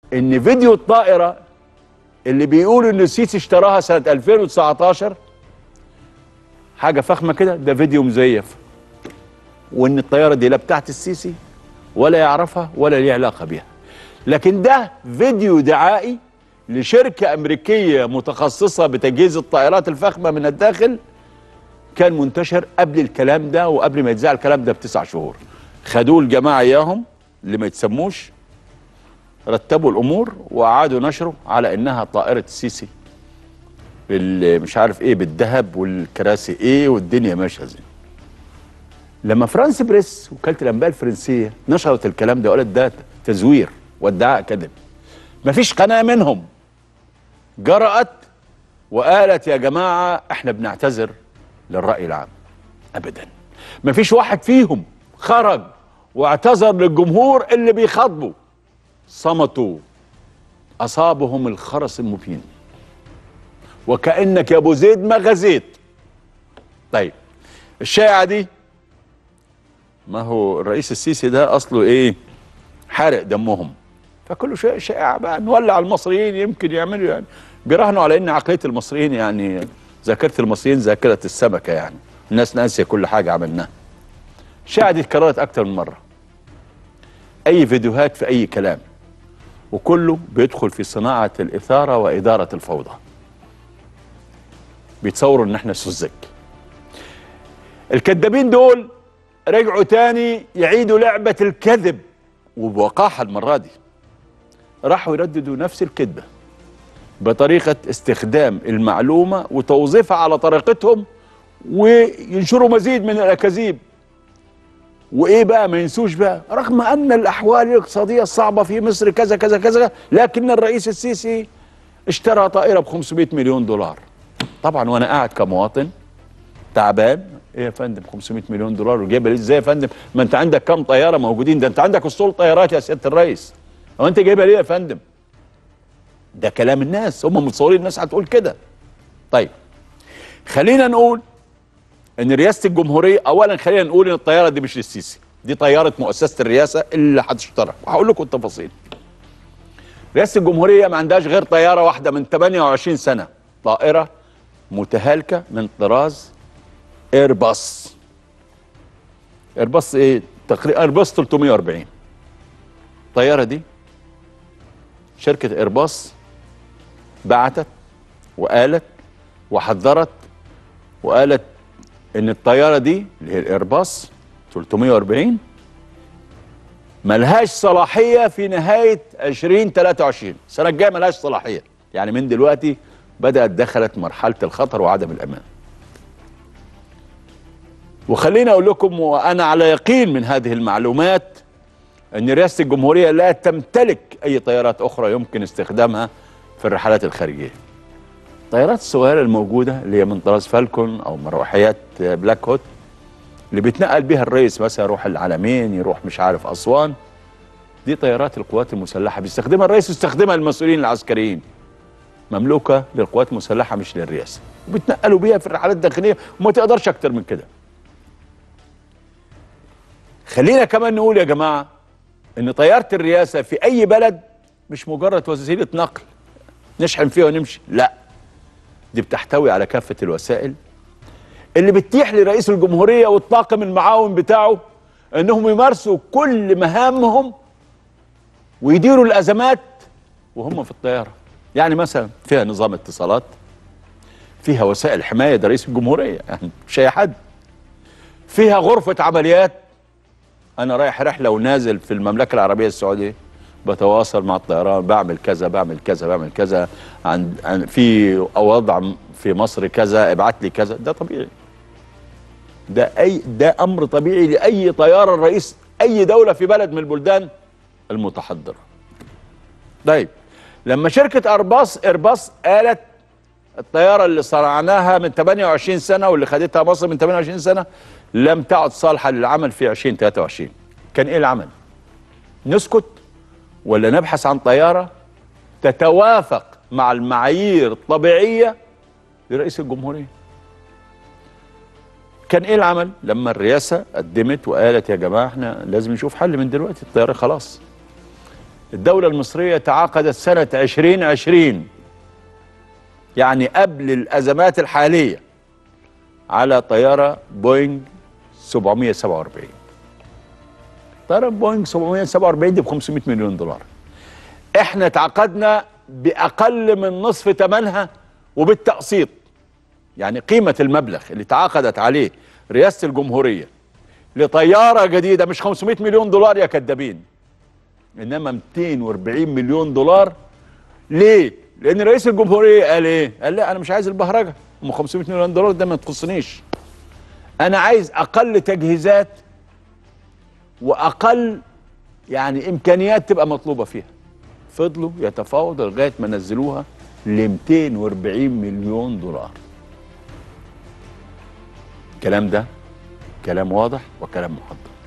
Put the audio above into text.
ان فيديو الطائره اللي بيقولوا ان السيسي اشتراها سنه 2019 حاجه فخمه كده ده فيديو مزيف وان الطياره دي لا بتاعت السيسي ولا يعرفها ولا ليه علاقه بيها لكن ده فيديو دعائي لشركه امريكيه متخصصه بتجهيز الطائرات الفخمه من الداخل كان منتشر قبل الكلام ده وقبل ما يتذاع الكلام ده بتسع شهور خدوه الجماعه اياهم اللي ما يتسموش رتبوا الامور واعادوا نشره على انها طائره السيسي اللي مش عارف ايه بالذهب والكراسي ايه والدنيا ماشيه زي لما فرانس بريس وكاله الانباء الفرنسيه نشرت الكلام ده وقالت ده تزوير وادعاء كذب مفيش قناه منهم جرأت وقالت يا جماعه احنا بنعتذر للراي العام ابدا مفيش واحد فيهم خرج واعتذر للجمهور اللي بيخاطبوا صمتوا اصابهم الخرس المبين وكانك يا ابو زيد ما غزيت طيب الشائعه دي ما هو الرئيس السيسي ده اصله ايه حارق دمهم فكله شيء شائع بقى نولع المصريين يمكن يعملوا يعني بيراهنوا على ان عقليه المصريين يعني ذاكره المصريين ذاكره السمكه يعني الناس ناسيه كل حاجه عملناها الشائعه دي اتكررت اكتر من مره اي فيديوهات في اي كلام وكله بيدخل في صناعه الاثاره واداره الفوضى بيتصوروا ان احنا سذج الكذابين دول رجعوا تاني يعيدوا لعبة الكذب وبوقاحة المرة دي راحوا يرددوا نفس الكذبة بطريقة استخدام المعلومة وتوظيفها على طريقتهم وينشروا مزيد من الأكاذيب وإيه بقى ما ينسوش بقى رغم أن الأحوال الاقتصادية الصعبة في مصر كذا كذا كذا لكن الرئيس السيسي اشترى طائرة ب 500 مليون دولار طبعا وأنا قاعد كمواطن تعبان ايه يا فندم 500 مليون دولار وجايبها ليه ازاي يا فندم ما انت عندك كام طياره موجودين ده انت عندك اسطول طيارات يا سياده الرئيس هو انت جايبها ليه يا فندم ده كلام الناس هم متصورين الناس هتقول كده طيب خلينا نقول ان رئاسه الجمهوريه اولا خلينا نقول ان الطياره دي مش للسيسي دي طياره مؤسسه الرئاسه اللي هتشترى وهقول لكم التفاصيل رئاسه الجمهوريه ما عندهاش غير طياره واحده من 28 سنه طائره متهالكه من طراز ايرباص ايرباص ايه تقريبا ايرباص 340 الطياره دي شركه ايرباص بعتت وقالت وحذرت وقالت ان الطياره دي اللي هي الايرباص 340 ملهاش صلاحيه في نهايه 2023 السنه الجايه ملهاش صلاحيه يعني من دلوقتي بدات دخلت مرحله الخطر وعدم الامان وخليني اقول لكم وانا على يقين من هذه المعلومات ان رئاسه الجمهوريه لا تمتلك اي طيارات اخرى يمكن استخدامها في الرحلات الخارجيه. الطيارات الصغيره الموجوده اللي هي من طراز فالكون او مروحيات بلاك هوت اللي بيتنقل بها الرئيس مثلا يروح العلمين يروح مش عارف اسوان دي طيارات القوات المسلحه بيستخدمها الرئيس ويستخدمها المسؤولين العسكريين مملوكه للقوات المسلحه مش للرئاسه وبيتنقلوا بيها في الرحلات الداخليه وما تقدرش اكتر من كده خلينا كمان نقول يا جماعه ان طياره الرئاسه في اي بلد مش مجرد وسيله نقل نشحن فيها ونمشي لا دي بتحتوي على كافه الوسائل اللي بتتيح لرئيس الجمهوريه والطاقم المعاون بتاعه انهم يمارسوا كل مهامهم ويديروا الازمات وهم في الطياره يعني مثلا فيها نظام اتصالات فيها وسائل حمايه ده رئيس الجمهوريه يعني مش اي حد فيها غرفه عمليات انا رايح رحله ونازل في المملكه العربيه السعوديه بتواصل مع الطيران بعمل كذا بعمل كذا بعمل كذا عن, عن في وضع في مصر كذا ابعت لي كذا ده طبيعي ده اي ده امر طبيعي لاي طياره الرئيس اي دوله في بلد من البلدان المتحضره طيب لما شركه ارباص ايرباص قالت الطياره اللي صنعناها من 28 سنه واللي خدتها مصر من 28 سنه لم تعد صالحه للعمل في 2023 كان ايه العمل نسكت ولا نبحث عن طياره تتوافق مع المعايير الطبيعيه لرئيس الجمهوريه كان ايه العمل لما الرئاسه قدمت وقالت يا جماعه احنا لازم نشوف حل من دلوقتي الطياره خلاص الدولة المصرية تعاقدت سنة 2020 يعني قبل الأزمات الحالية على طيارة بوينج 747 طيارة بوينج 747 دي ب 500 مليون دولار احنا تعاقدنا بأقل من نصف ثمنها وبالتقسيط يعني قيمة المبلغ اللي تعاقدت عليه رئاسة الجمهورية لطيارة جديدة مش 500 مليون دولار يا كدابين انما 240 مليون دولار ليه؟ لان رئيس الجمهوريه قال ايه؟ قال لا انا مش عايز البهرجه هم 500 مليون دولار ده ما تخصنيش انا عايز اقل تجهيزات واقل يعني امكانيات تبقى مطلوبه فيها فضلوا يتفاوضوا لغايه ما نزلوها ل 240 مليون دولار الكلام ده كلام واضح وكلام محدد